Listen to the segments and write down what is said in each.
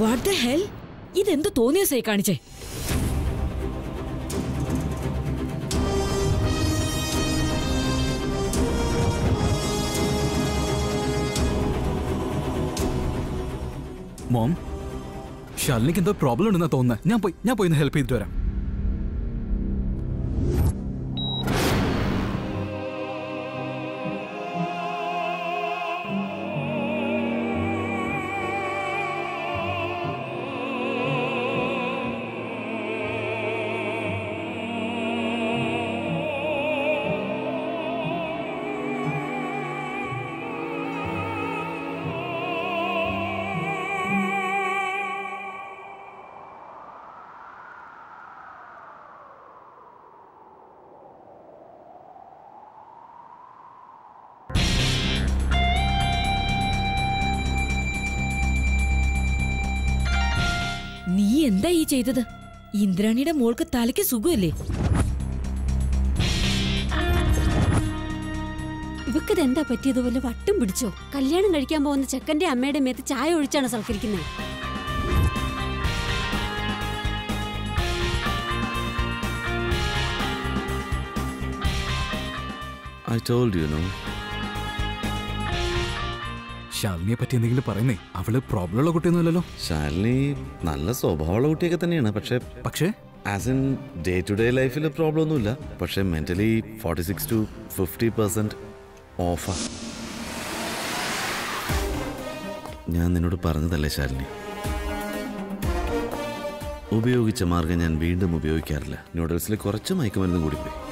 What the hell ഇതെന്ത് തോന്നിയ say കാണിച്ചേ മോം ശാലിനിക്ക് എന്തോ പ്രോബ്ലം ഉണ്ടെന്നാ തോന്നുന്നത് ഞാൻ പോയി ഞാൻ പോയി ഒന്ന് ഹെൽപ്പ് ചെയ്തിട്ട് വരാം നീ എന്താ ഈ ചെയ്തത് ഇന്ദ്രാണിയുടെ മോൾക്ക് തലയ്ക്ക് സുഖമല്ലേ ഇവക്കിത് എന്താ പറ്റിയത് വല്ല വട്ടും പിടിച്ചോ കല്യാണം കഴിക്കാൻ പോകുന്ന ചെക്കന്റെ അമ്മയുടെ മേത്ത് ചായ ഒഴിച്ചാണ് സൽക്കരിക്കുന്നത് I told you, no? ശാലിനിയെ പറ്റി എന്തെങ്കിലും പറയുന്നേ അവള് പ്രോബ്ലം ഉള്ള കുട്ടിയൊന്നുമല്ലല്ലോ ശാലിനി നല്ല സ്വഭാവമുള്ള കുട്ടിയൊക്കെ തന്നെയാണ് പക്ഷേ പക്ഷേ as in day to day ലൈഫിൽ പ്രോബ്ലം ഒന്നുമില്ല പക്ഷേ mentally forty six to fifty percent ഓഫാ ഞാൻ നിന്നോട് പറഞ്ഞതല്ലേ ശാലിനി ഉപയോഗിച്ച മാർഗം ഞാൻ വീണ്ടും ഉപയോഗിക്കാറില്ല നൂഡിൽസിൽ കുറച്ച് മയക്കുമരുന്നും കൂടി പോയി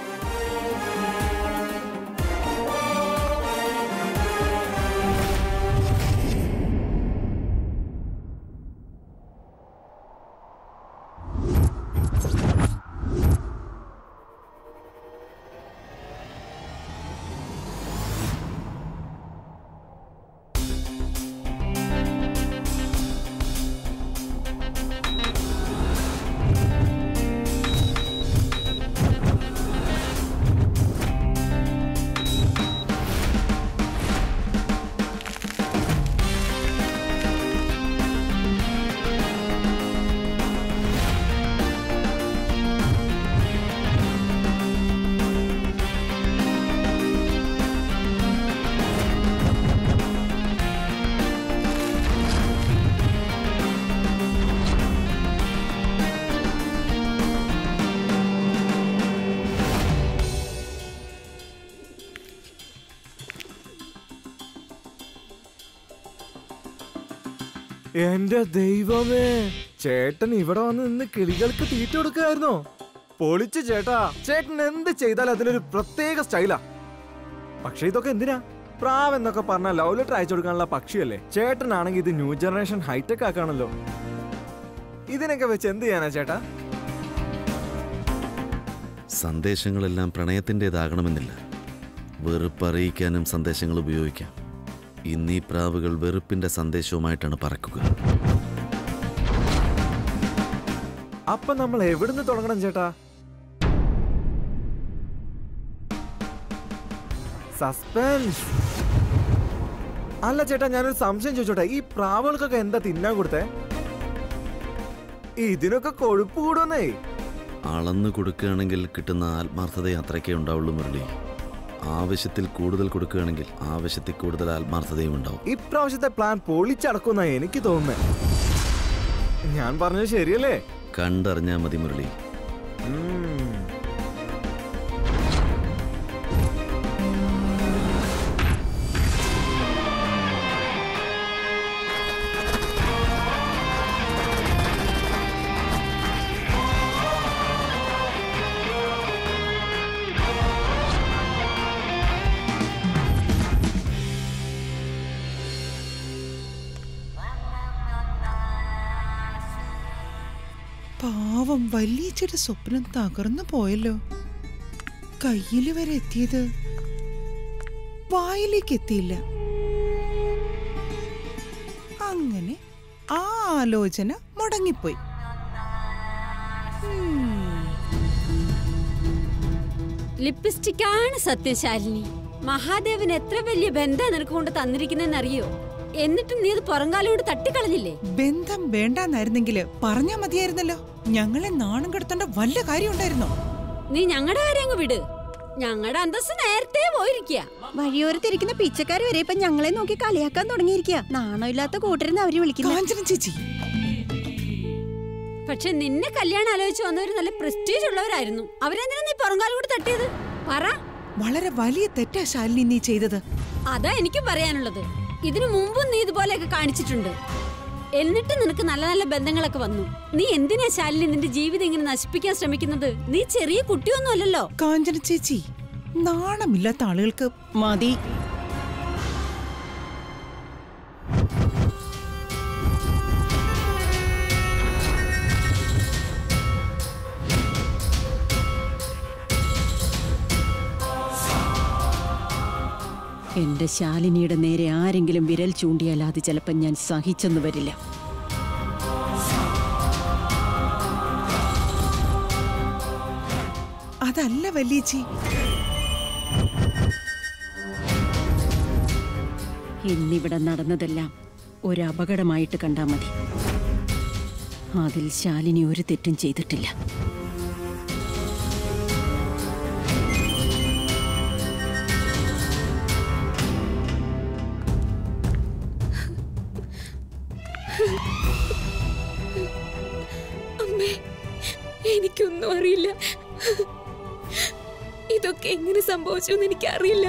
എന്റെ ദൈവമേ ചേട്ടൻ ഇവിടെ വന്ന് നിന്ന് കിളികൾക്ക് തീറ്റ കൊടുക്കായിരുന്നോ പൊളിച്ചു ചേട്ടാ ചേട്ടൻ എന്ത് ചെയ്താലും അതിനൊരു പ്രത്യേക സ്റ്റൈലാ പക്ഷെ ഇതൊക്കെ എന്തിനാ പ്രാവ് എന്നൊക്കെ പറഞ്ഞ ലവ് ലെറ്റർ അയച്ചു കൊടുക്കാനുള്ള പക്ഷിയല്ലേ ചേട്ടനാണെങ്കിൽ ഇത് ന്യൂ ജനറേഷൻ ഹൈടെക് ആക്കാണല്ലോ ഇതിനൊക്കെ വെച്ച് എന്ത് ചെയ്യാനാ ചേട്ടാ സന്ദേശങ്ങളെല്ലാം പ്രണയത്തിൻ്റെതാകണമെന്നില്ല വെറുപ്പറിയിക്കാനും സന്ദേശങ്ങൾ ഉപയോഗിക്കാം ഇന്നീ പ്രാവുകൾ വെറുപ്പിന്റെ സന്ദേശവുമായിട്ടാണ് പറക്കുക അപ്പൊ നമ്മൾ എവിടുന്ന് തുടങ്ങണം ചേട്ടാ സസ്പെൻസ് അല്ല ചേട്ടാ ഞാനൊരു സംശയം ചോദിച്ചോട്ടെ ഈ പ്രാവുകൾക്കൊക്കെ എന്താ തിന്നാൻ കൊടുത്തേ ഇതിനൊക്കെ കൊഴുപ്പ് കൂടുന്നേ അളന്നു കൊടുക്കുകയാണെങ്കിൽ കിട്ടുന്ന ആത്മാർത്ഥത അത്രയ്ക്കേ ഉണ്ടാവുള്ളൂ മുരളി ആവശ്യത്തിൽ കൂടുതൽ കൊടുക്കുകയാണെങ്കിൽ ആവശ്യത്തിൽ കൂടുതൽ ആത്മാർത്ഥതയും ഉണ്ടാവും ഇപ്രാവശ്യത്തെ പ്ലാൻ പൊളിച്ചടക്കുന്ന എനിക്ക് തോന്നുന്നത് ഞാൻ പറഞ്ഞത് ശരിയല്ലേ കണ്ടറിഞ്ഞാൽ മതി മുരളി ഉം. പാവം വല്യച്ചയുടെ സ്വപ്നം തകർന്നു പോയല്ലോ കയ്യില് വരെ എത്തിയത് വായിലേക്ക് എത്തിയില്ല അങ്ങനെ ആ ആലോചന മുടങ്ങിപ്പോയി ലിപ്സ്റ്റിക്കാണ് സത്യശാലിനി മഹാദേവൻ എത്ര വലിയ ബന്ധം നിനക്ക് കൊണ്ട് തന്നിരിക്കുന്നെന്നറിയോ എന്നിട്ടും നീ അത് പുറങ്കാലോട് തട്ടിക്കളഞ്ഞില്ലേ ബന്ധം വേണ്ടാന്നായിരുന്നെങ്കില് പറഞ്ഞാ മതിയായിരുന്നല്ലോ ഞങ്ങളെ നാണം കെടുത്തേണ്ട വല്ല കാര്യം ഉണ്ടായിരുന്നോ നീ ഞങ്ങളുടെ കാര്യം അങ്ങ് വിട് ഞങ്ങളുടെ അന്തസ് നേരത്തെ പോയിരിക്കുക വഴിയോരത്തിരിക്കുന്ന പിച്ചക്കാർ വരെ ഇപ്പൊ ഞങ്ങളെ നോക്കി കളിയാക്കാൻ തുടങ്ങിയിരിക്കുക നാണമില്ലാത്ത കൂട്ടരെന്ന് അവര് വിളിക്കുന്നത് കാഞ്ചന ചേച്ചി പക്ഷെ നിന്നെ കല്യാണം ആലോചിച്ച് വന്നവര് നല്ല പ്രസ്റ്റീജ് ഉള്ളവരായിരുന്നു അവരെന്തിനാ നീ പുറങ്കാലോട് തട്ടിയത് പറ വളരെ വലിയ തെറ്റാ ശാലിനി നീ ചെയ്തത് അതാ എനിക്കും പറയാനുള്ളത് ഇതിനു മുമ്പും നീ ഇതുപോലെയൊക്കെ കാണിച്ചിട്ടുണ്ട് എന്നിട്ട് നിനക്ക് നല്ല നല്ല ബന്ധങ്ങളൊക്കെ വന്നു നീ എന്തിനാ ശാലിനി നിന്റെ ജീവിതം ഇങ്ങനെ നശിപ്പിക്കാൻ ശ്രമിക്കുന്നത് നീ ചെറിയ കുട്ടിയൊന്നും അല്ലല്ലോ കാഞ്ചന ചേച്ചി നാണമില്ലാത്ത ആളുകൾക്ക് മതി എന്റെ ശാലിനിയുടെ നേരെ ആരെങ്കിലും വിരൽ ചൂണ്ടിയാൽ അത് ചിലപ്പോൾ ഞാൻ സഹിച്ചെന്ന് വരില്ല അതല്ല വല്യേച്ചി ഇന്നിവിടെ നടന്നതെല്ലാം ഒരു അപകടമായിട്ട് കണ്ടാൽ മതി അതിൽ ശാലിനി ഒരു തെറ്റും ചെയ്തിട്ടില്ല അമ്മേ എനിക്കൊന്നും അറിയില്ല ഇതൊക്കെ എങ്ങനെ സംഭവിച്ചു എന്ന് എനിക്കറിയില്ല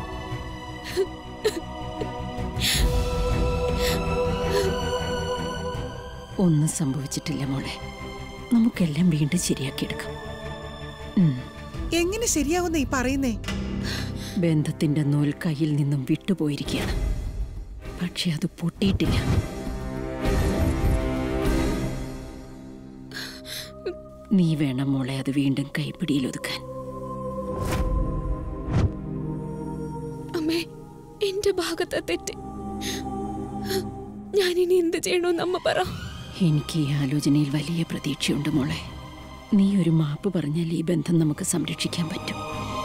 ഒന്നും സംഭവിച്ചിട്ടില്ല മോളെ നമുക്കെല്ലാം വീണ്ടും ശരിയാക്കിയെടുക്കാം ഉം. എങ്ങനെ ശരിയാവുന്ന ഈ പറയുന്നേ ബന്ധത്തിന്റെ നൂൽ കയ്യിൽ നിന്നും വിട്ടുപോയിരിക്കുകയാണ് പക്ഷെ അത് പൊട്ടിയിട്ടില്ല നീ വേണം മോളെ അത് വീണ്ടും കൈപ്പിടിയിൽ ഒതുക്കാൻ അമ്മേ എന്റെ ഭാഗത്തെ തെറ്റ് ഞാനിനി എന്ത് ചെയ്യണമെന്ന് അമ്മ പറ എനിക്ക് ഈ ആലോചനയിൽ വലിയ പ്രതീക്ഷയുണ്ട് മോളെ നീ ഒരു മാപ്പ് പറഞ്ഞാൽ ഈ ബന്ധം നമുക്ക് സംരക്ഷിക്കാൻ പറ്റും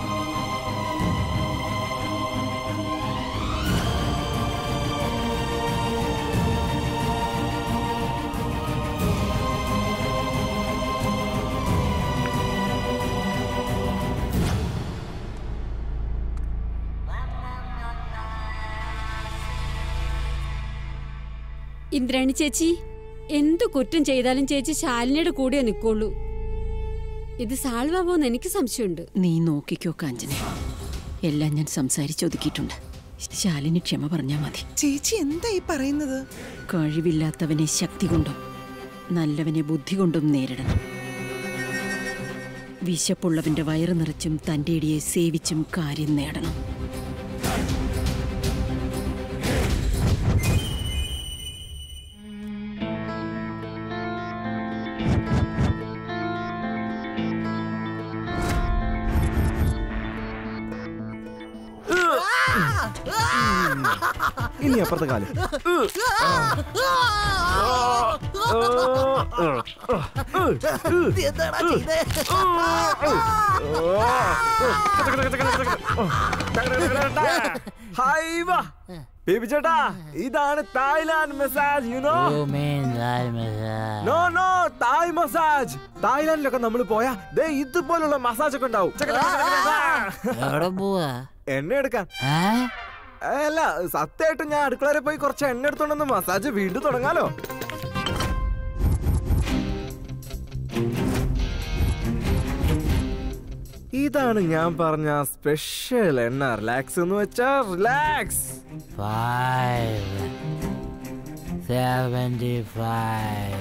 ഇന്ദ്രാണി ചേച്ചി എന്തു കുറ്റം ചെയ്താലും ചേച്ചി ശാലിനിയുടെ കൂടെ നിൽക്കുള്ളൂ ഇത് സാൾവാവോന്ന് എനിക്ക് സംശയമുണ്ട് നീ നോക്കിക്കോ കാഞ്ചനെ എല്ലാം ഞാൻ സംസാരിച്ചൊതുക്കിയിട്ടുണ്ട് ശാലിനി ക്ഷമ പറഞ്ഞാൽ മതി ചേച്ചി എന്താ ഈ പറയുന്നത് കഴിവില്ലാത്തവനെ ശക്തി കൊണ്ടും നല്ലവനെ ബുദ്ധി കൊണ്ടും നേരിടണം വിശപ്പുള്ളവന്റെ വയറ് നിറച്ചും തൻ്റെ ഇടിയെ സേവിച്ചും കാര്യം നേടണം ഇനി അപ്പുറത്തെ കാലം ഹായ് വാ ബേബി ചേട്ടാ ഇതാണ് Thailand massage you know no no Thai massage തായ്ലാൻഡിലൊക്കെ നമ്മൾ പോയാ ദേ ഇതുപോലുള്ള മസാജ് ഒക്കെ ഉണ്ടാവും ചക, ചക, ചക, ചക, ചക. എവിടെ പോവാ എണ്ണ എടുക്കാൻ ഏ? അല്ല സത്യമായിട്ടും ഞാൻ അടുക്കള വരെ പോയി കുറച്ച് എണ്ണ എടുത്തോണ്ടെന്ന് മസാജ് വീണ്ടും തുടങ്ങാലോ ഇതാണ് ഞാൻ പറഞ്ഞ സ്പെഷ്യൽ എണ്ണ റിലാക്സ് എന്ന് വെച്ചാ റിലാക്സ് Five. Seventy-five.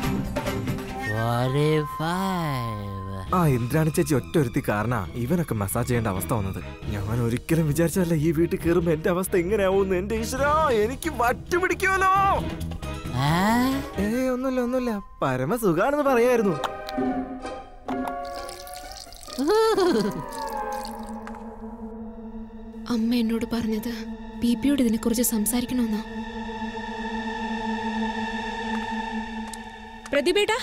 Forty-five. ആ ഇന്ദ്രാണി ചേച്ചി ഒറ്റ ഒരുത്തി കാരണ ഇവനൊക്കെ മസാജ് ചെയ്യേണ്ട അവസ്ഥ വന്നത് ഞാൻ ഒരിക്കലും വിചാരിച്ചല്ല ഈ വീട്ടിൽ കയറുമ്പോ എന്റെ അവസ്ഥ എങ്ങനെയാവുമെന്ന് എന്റെ ഈശ്വരാ എനിക്ക് വട്ടു പിടിക്കുമല്ലോ ഏ? ഏ ഒന്നുമില്ല ഒന്നുമില്ല പരമ സുഖാണെന്ന് പറയായിരുന്നു അമ്മ എന്നോട് പറഞ്ഞത് ബി പിയോട് ഇതിനെക്കുറിച്ച് സംസാരിക്കണമെന്നാ പ്രതിഭേട്ടാ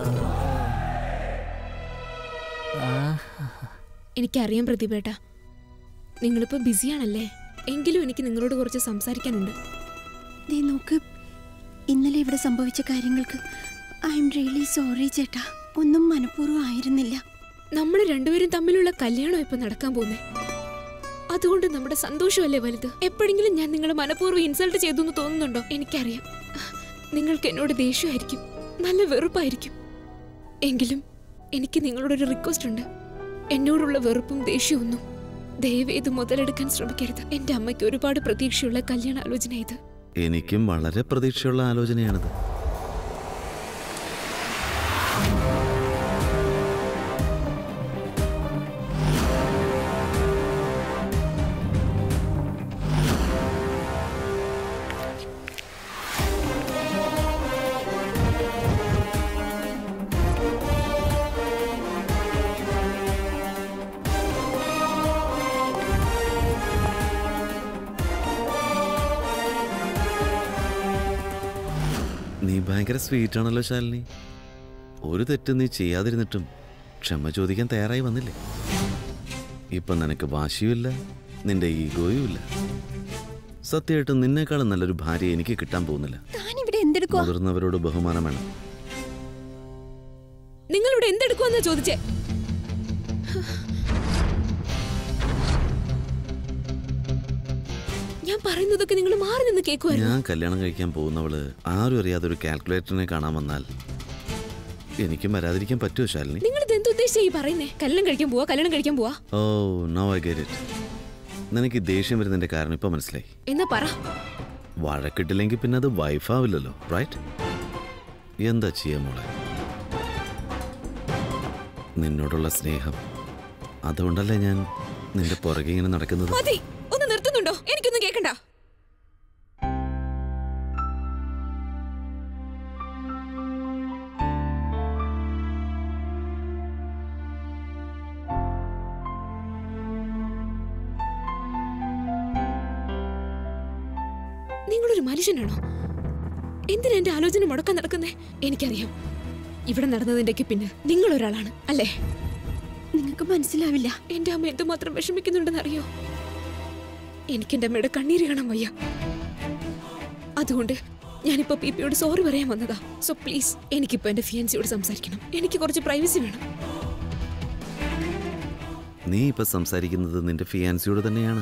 എനിക്കറിയാം പ്രതിഭേട്ട നിങ്ങളിപ്പോ ബിസിയാണല്ലേ എങ്കിലും എനിക്ക് നിങ്ങളോട് കുറച്ച് സംസാരിക്കാനുണ്ട് ദേ നോക്ക് ഇന്നലെ ഇവിടെ സംഭവിച്ച കാര്യങ്ങൾക്ക് ഐ എം റിയലി സോറി ചേട്ടാ ഒന്നും മനഃപൂർവ്വം ആയിരുന്നില്ല നമ്മൾ രണ്ടുപേരും തമ്മിലുള്ള കല്യാണം ഇപ്പൊ നടക്കാൻ പോകുന്നേ അതുകൊണ്ട് നമ്മുടെ സന്തോഷമല്ലേ വലുത് എപ്പോഴെങ്കിലും ഞാൻ നിങ്ങളെ മനഃപൂർവ്വം ഇൻസൾട്ട് ചെയ്തു എന്ന് തോന്നുന്നുണ്ടോ എനിക്കറിയാം നിങ്ങൾക്ക് എന്നോട് ദേഷ്യമായിരിക്കും നല്ല വെറുപ്പായിരിക്കും എങ്കിലും എനിക്ക് നിങ്ങളോടൊരു റിക്വസ്റ്റ് ഉണ്ട് എന്നോടുള്ള വെറുപ്പും ദേഷ്യമൊന്നും ദയവേത് മുതലെടുക്കാൻ ശ്രമിക്കരുത് എന്റെ അമ്മയ്ക്ക് ഒരുപാട് പ്രതീക്ഷയുള്ള കല്യാണ ആലോചന ഇത് എനിക്കും വളരെ പ്രതീക്ഷയുള്ള ആലോചനയാണിത് നീ ഭയങ്കര സ്വീറ്റ് ആണല്ലോ ശാലിനി ഒരു തെറ്റ് നീ ചെയ്യാതിരുന്നിട്ടും ക്ഷമ ചോദിക്കാൻ തയ്യാറായി വന്നില്ലേ ഇപ്പൊ നിനക്ക് വാശിയുമില്ല നിന്റെ ഈഗോയും ഇല്ല സത്യമായിട്ടും നിന്നേക്കാളും നല്ലൊരു ഭാര്യ എനിക്ക് കിട്ടാൻ പോകുന്നില്ല താൻ ഇവിടെ എന്തെടുക്കുവാ മുതിർന്നവരോട് ബഹുമാനം വേണം നിങ്ങൾ ഇവിടെ എന്തെടുക്കുമെന്നാ ചോദിച്ചേ ഞാൻ പറയുന്നതൊക്കെ നിങ്ങൾ മാറി നിന്ന് കേൾക്കുമായിരുന്നു ഞാൻ കല്യാണം കഴിക്കാൻ പോകുന്നവള് ആരും അറിയാതെ ഒരു കാൽക്കുലേറ്ററിനെ കാണാൻ വന്നാൽ എനിക്കും വരാതിരിക്കാൻ പറ്റുമോ ശാലിനി നിങ്ങൾ ഇത് എന്തുദ്ദേശിച്ചാ ഈ പറയുന്നേ കല്യാണം കഴിക്കാൻ പോവാ കല്യാണം കഴിക്കാൻ പോവാ oh no I get it നിനക്ക് ഈ ദേഷ്യം വരുന്നതിന്റെ കാരണം ഇപ്പൊ മനസ്സിലായി എന്നാ പറ വഴക്കിട്ടില്ലെങ്കിൽ പിന്നെ അത് വൈഫാവില്ലല്ലോ റൈറ്റ് എന്താ ചെയ്യാ മോളെ നിന്നോടുള്ള സ്നേഹം അതുകൊണ്ടല്ലേ ഞാൻ നിന്റെ പുറകെ ഇങ്ങനെ നടക്കുന്നത് മതി ഒന്ന് നിർത്തുന്നുണ്ടോ എനിക്കൊന്നും കേൾക്കണ്ട നിങ്ങളൊരു മനുഷ്യനാണോ എന്തിനാ എന്റെ ആലോചന മുടക്കാൻ നടക്കുന്നേ എനിക്കറിയാം ഇവിടെ നടന്നതിന്റെയൊക്കെ പിന്നെ നിങ്ങൾ ഒരാളാണ് അല്ലേ നിങ്ങൾക്ക് മനസ്സിലാവില്ല എന്റെ അമ്മ എന്തുമാത്രം വിഷമിക്കുന്നുണ്ടെന്ന് അറിയോ എനിക്ക് എന്റെ അമ്മയുടെ കണ്ണീര് കാണാൻ വയ്യ അതുകൊണ്ട് ഞാനിപ്പോ പി പിയോട് സോറി പറയാൻ വന്നതാ സോ പ്ലീസ് എനിക്കിപ്പോ എന്റെ ഫിയൻസിയോട് സംസാരിക്കണം എനിക്ക് കുറച്ച് പ്രൈവസി വേണം നീ ഇപ്പൊ സംസാരിക്കുന്നത് നിന്റെ ഫിയാൻസിയോട് തന്നെയാണ്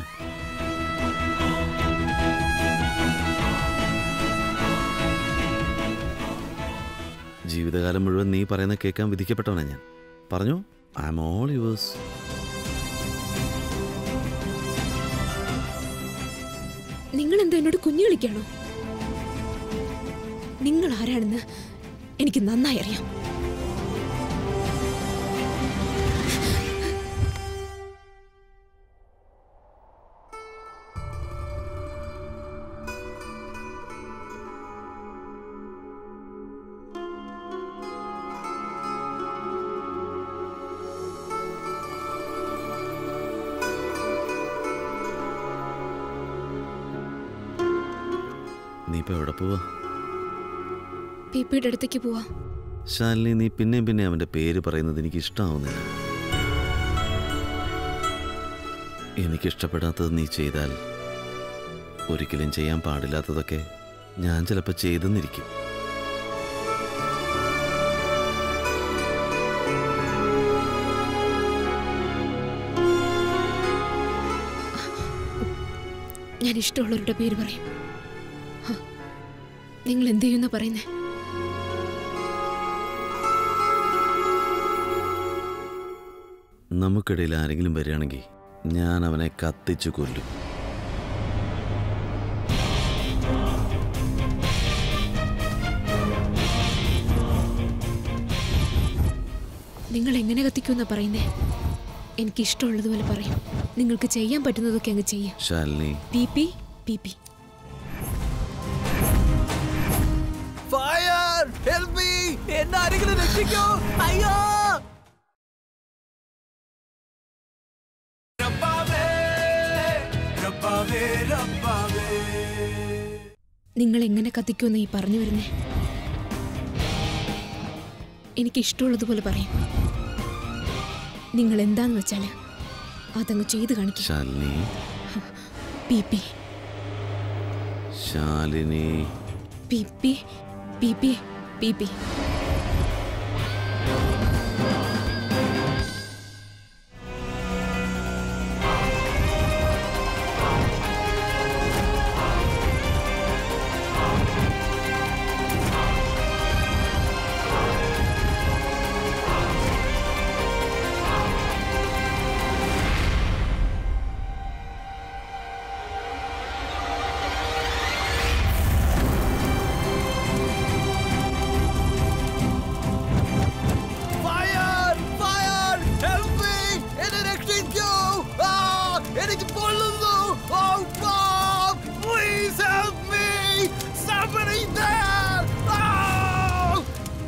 ജീവിതകാലം മുഴുവൻ നീ പറയുന്ന കേൾക്കാൻ വിധിക്കപ്പെട്ടവനാ ഞാൻ പറഞ്ഞു ഐ എം ഓൾ യുവേഴ്സ് നിങ്ങൾ എന്താ എന്നോട് കുഞ്ഞു കളിക്കാണോ നിങ്ങൾ ആരാണെന്ന് എനിക്ക് നന്നായി അറിയാം നീ ഇപ്പൊ എവിടെ പോവാ പി പിയുടെ അടുത്തേക്ക് പോവാ ശാലിനി നീ പിന്നെയും പിന്നെ അവന്റെ പേര് പറയുന്നത് എനിക്ക് ഇഷ്ടമാവുന്നില്ല എനിക്കിഷ്ടപ്പെടാത്തത് നീ ചെയ്താൽ ഒരിക്കലും ചെയ്യാൻ പാടില്ലാത്തതൊക്കെ ഞാൻ ചിലപ്പോൾ ചെയ്തെന്നിരിക്കും ഞാൻ ഇഷ്ടമുള്ളവരുടെ പേര് പറയും ഹ, നിങ്ങൾ എന്ത് ചെയ്യുന്ന പറയുന്നേ നമുക്കിടയിൽ ആരെങ്കിലും വരികയാണെങ്കിൽ ഞാൻ അവനെ കത്തിച്ചു കൊല്ലും നിങ്ങൾ എങ്ങനെ കത്തിക്കുമെന്നാ പറയുന്നേ എനിക്ക് ഇഷ്ടമുള്ളതുപോലെ പറയും നിങ്ങൾക്ക് ചെയ്യാൻ പറ്റുന്നതൊക്കെ അങ്ങ് ചെയ്യാം ശാലിനി പി പി പി പി ഫയർ ഹെൽപ് മീ എന്നെ ആരെങ്കിലും രക്ഷിക്കൂ അയ്യോ നിങ്ങൾ എങ്ങനെ കത്തിക്കുമെന്ന് ഈ പറഞ്ഞു വരുന്നേ എനിക്ക് ഇഷ്ടമുള്ളതുപോലെ പറയും നിങ്ങൾ എന്താന്ന് വെച്ചാല് അതങ്ങ് ചെയ്തു കാണിക്കും ശാലിനി പി പി ശാലിനി പി പി പി പി പി പി Fire! Fire! Help me! എന്നെ രക്ഷിക്കൂ! ആ! എനിക്ക് പൊള്ളുന്നു! Oh, Bob! Please help me! Somebody there! Ah!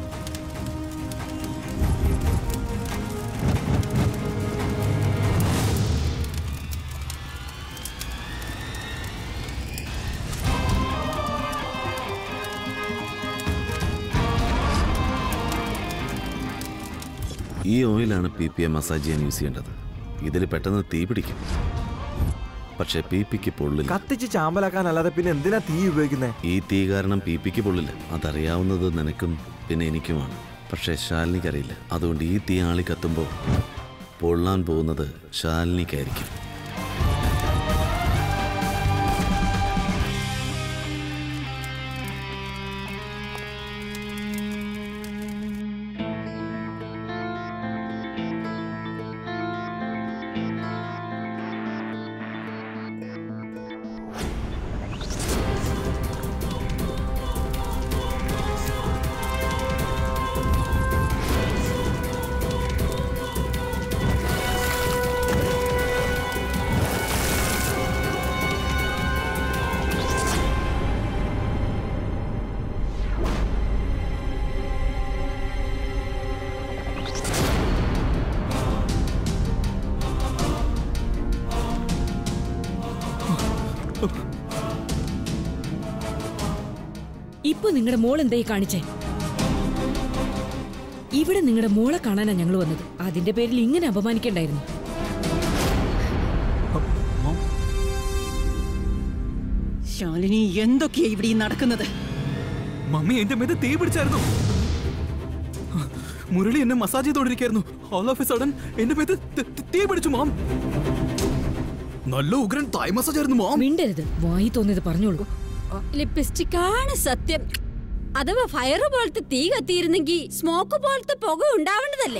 ഈ ഓയിലാണ് പി പിയെ മസാജ് ചെയ്യാൻ യൂസ് ചെയ്യേണ്ടത് ഇതിൽ പെട്ടെന്ന് തീ പിടിക്കും പക്ഷെ പി പിക്ക് പൊള്ളില്ല കത്തിച്ച് ചാമ്പലാക്കാനല്ലാതെ പിന്നെ എന്തിനാ തീ ഉപയോഗിക്കുന്നേ ഈ തീ കാരണം പി പിക്ക് പൊള്ളില്ല അതറിയാവുന്നത് നിനക്കും പിന്നെ എനിക്കുമാണ് പക്ഷെ ശാലിനിക്കറിയില്ല അതുകൊണ്ട് ഈ തീ ആളി കത്തുമ്പോൾ പൊള്ളാൻ പോകുന്നത് ശാലിനിക്കായിരിക്കും ഇപ്പൊ നിങ്ങളുടെ മോൾ എന്തായി കാണിച്ചേ ഇവിടെ നിങ്ങളുടെ മോളെ കാണാനാ ഞങ്ങൾ വന്നത് അതിന്റെ പേരിൽ ഇങ്ങനെ അപമാനിക്കണ്ടായിരുന്നു ശാലിനി എന്തൊക്കെയാ ഇവിടെ ഈ നടക്കുന്നത് മമ്മി എന്റെ മേത്ത് തീ പിടിച്ചായിരുന്നു മുരളി എന്നെ മസാജ് ചെയ്തോണ്ടിരിക്കായിരുന്നു ഓൾ ഓഫ് എ സഡൻ എന്റെ മേത്ത് തി- തി- തീ പിടിച്ചു മാം നല്ല ഉഗ്രൻ തായ് മസാജ് ആയിരുന്നു മാം മിണ്ടരുത് വായി തോന്നിയത് പറഞ്ഞോളൂ ലിപ്സ്റ്റിക്കാണ് സത്യം അഥവാ ഫയർ പോലത്തെ തീ കത്തിയിരുന്നെങ്കിൽ സ്മോക്ക് പോലത്തെ പുക ഉണ്ടാവേണ്ടതല്ലേ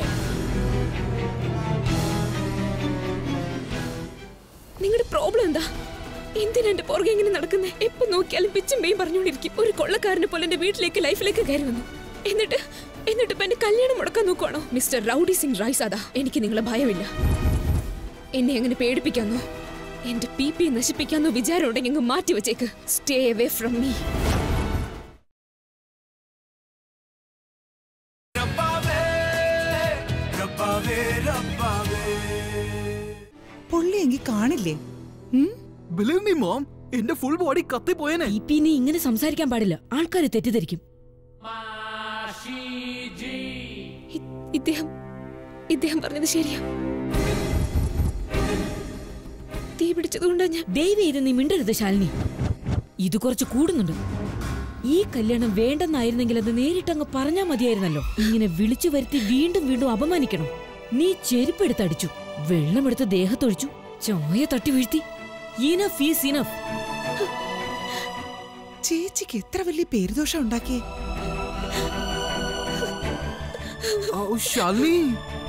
നിങ്ങളുടെ പ്രോബ്ലം എന്താ എന്തിനാ എന്റെ പുറകെ ഇങ്ങനെ നടക്കുന്നേ എപ്പോ നോക്കിയാലും പിച്ചും പേയും പറഞ്ഞുകൊണ്ടിരിക്കും ഒരു കൊള്ളക്കാരനെ പോലെ എന്റെ വീട്ടിലേക്ക് ലൈഫിലേക്ക് കയറി വന്നു എന്നിട്ട് എന്നിട്ട് ഇപ്പൊ എന്റെ കല്യാണം മുടക്കാൻ നോക്കുവാണോ മിസ്റ്റർ റൌഡി സിംഗ് റൈസാദാ എനിക്ക് നിങ്ങളെ ഭയമില്ല എന്നെ അങ്ങനെ പേടിപ്പിക്കാന്നോ എന്റെ പി പി നശിപ്പിക്കാന്നോ വിചാരം ഉണ്ടെങ്കിൽ അങ്ങ് മാറ്റി വെച്ചേക്ക് സ്റ്റേ അവേ ഫ്രം മീ പുള്ളി എങ്കിൽ കാണില്ലേ ബിലീവ് മീ മോം എന്റെ ഫുൾ ബോഡി കത്തി പോയേനെ ഇപ്പൊ ഇനി ഇങ്ങനെ സംസാരിക്കാൻ പാടില്ല ആൾക്കാർ തെറ്റിദ്ധരിക്കും ഇ- ഇദ്ദേഹം ഇദ്ദേഹം പറഞ്ഞത് ശരിയാ തീ പിടിച്ചതുകൊണ്ടാ ഞാൻ ദൈവം ഇത് നീ മിണ്ടരുത് ശാലിനി ഇത് കുറച്ച് കൂടുന്നുണ്ട് ഈ കല്യാണം വേണ്ടെന്നായിരുന്നെങ്കിൽ അത് നേരിട്ടങ്ങ് പറഞ്ഞാ മതിയായിരുന്നല്ലോ ഇങ്ങനെ വിളിച്ചു വരുത്തി വീണ്ടും വീണ്ടും അപമാനിക്കണം നീ ചെരുപ്പെടുത്തടിച്ചു വെള്ളമെടുത്ത് ദേഹത്തൊഴിച്ചു ചായ തട്ടി വീഴ്ത്തി ഇനഫ് ഈസ് ഇനഫ് ചേച്ചിക്ക് എത്ര വലിയ പേരുദോഷം ഉണ്ടാക്കിയേ ഓ ശാലിനി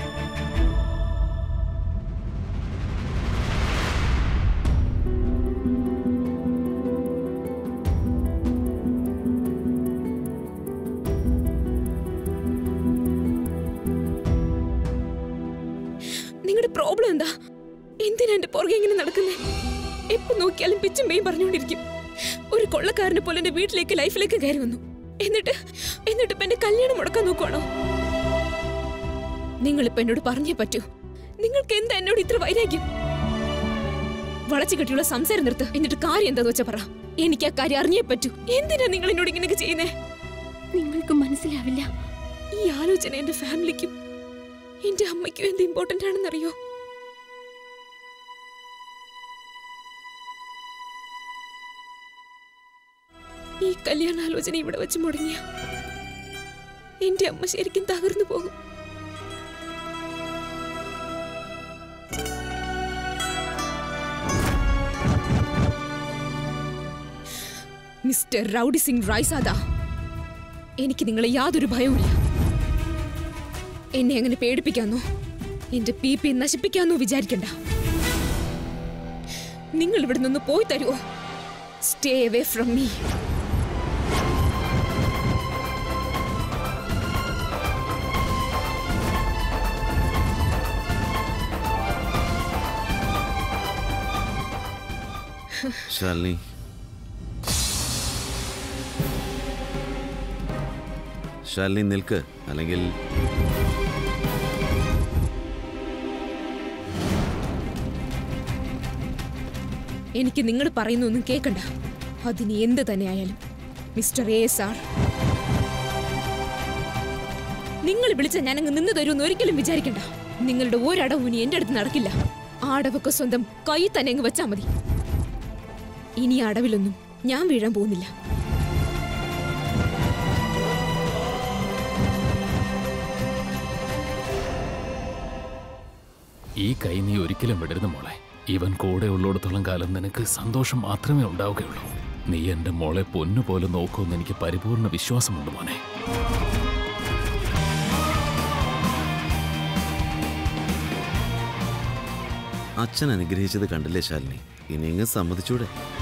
നിങ്ങളുടെ പ്രോബ്ലം എന്താ എന്തിനാ എന്റെ പുറകെ ഇങ്ങനെ നടക്കുന്നേ എപ്പോ നോക്കിയാലും പിച്ചും പേയും പറഞ്ഞുകൊണ്ടിരിക്കും ഒരു കൊള്ളക്കാരനെ പോലെ എന്റെ വീട്ടിലേക്ക് ലൈഫിലേക്ക് കയറി വന്നു എന്നിട്ട് എന്നിട്ട് ഇപ്പൊ എന്റെ കല്യാണം മുടക്കാൻ നോക്കുവാണോ നിങ്ങളിപ്പോ എന്നോട് പറഞ്ഞേ പറ്റൂ നിങ്ങൾക്ക് എന്താ എന്നോട് ഇത്ര വൈരാഗ്യം വളച്ചു കെട്ടിയുള്ള സംസാരം നിർത്ത് എന്നിട്ട് കാര്യം എന്താന്ന് വെച്ചാ പറ എനിക്ക് ആ കാര്യം അറിഞ്ഞേ പറ്റൂ എന്തിനാ നിങ്ങൾ എന്നോട് ഇങ്ങനെയൊക്കെ ചെയ്യുന്നേ നിങ്ങൾക്ക് മനസ്സിലാവില്ല ഈ ആലോചന എന്റെ ഫാമിലിക്കും എന്റെ അമ്മയ്ക്കും എന്ത് ഇമ്പോർട്ടന്റ് ആണെന്നറിയോ ഈ കല്യാണാലോചന ഇവിടെ വെച്ച് മുടങ്ങിയ എന്റെ അമ്മ ശരിക്കും തകർന്നു പോകും മിസ്റ്റർ റൗഡി സിംഗ് റായ്സാദ എനിക്ക് നിങ്ങളെ യാതൊരു ഭയവുമില്ല എന്നെ അങ്ങനെ പേടിപ്പിക്കാന്നോ എന്റെ പി പി നശിപ്പിക്കാന്നോ വിചാരിക്കണ്ട നിങ്ങൾ ഇവിടെ നിന്ന് പോയി തരുമോ stay away from me Shalini Shalini നിൽക്ക് അല്ലെങ്കിൽ എനിക്ക് നിങ്ങൾ പറയുന്നൊന്നും കേൾക്കണ്ട അതിന് എന്ത് തന്നെ ആയാലും മിസ്റ്റർ എ സാർ നിങ്ങൾ വിളിച്ച ഞാനങ്ങ് നിന്ന് തരുമെന്ന് ഒരിക്കലും വിചാരിക്കണ്ട നിങ്ങളുടെ ഒരടവും ഇനി എന്റെ അടുത്ത് നടക്കില്ല ആ അടവൊക്കെ സ്വന്തം കൈ തന്നെ അങ്ങ് വെച്ചാ മതി ഇനി ആ അടവിലൊന്നും ഞാൻ വീഴാൻ പോകുന്നില്ല ഈ കൈ നീ ഒരിക്കലും വിടരുത് മോളെ ഇവൻ കൂടെ ഉള്ളിടത്തോളം കാലം നിനക്ക് സന്തോഷം മാത്രമേ ഉണ്ടാവുകയുള്ളൂ നീ എൻ്റെ മോളെ പൊന്നുപോലെ നോക്കുമെന്ന് എനിക്ക് പരിപൂർണ വിശ്വാസമുണ്ട് മോനെ അച്ഛൻ അനുഗ്രഹിച്ചത് കണ്ടില്ലേ ശാലിനി ഇനി ഇങ്ങ് സമ്മതിച്ചൂടെ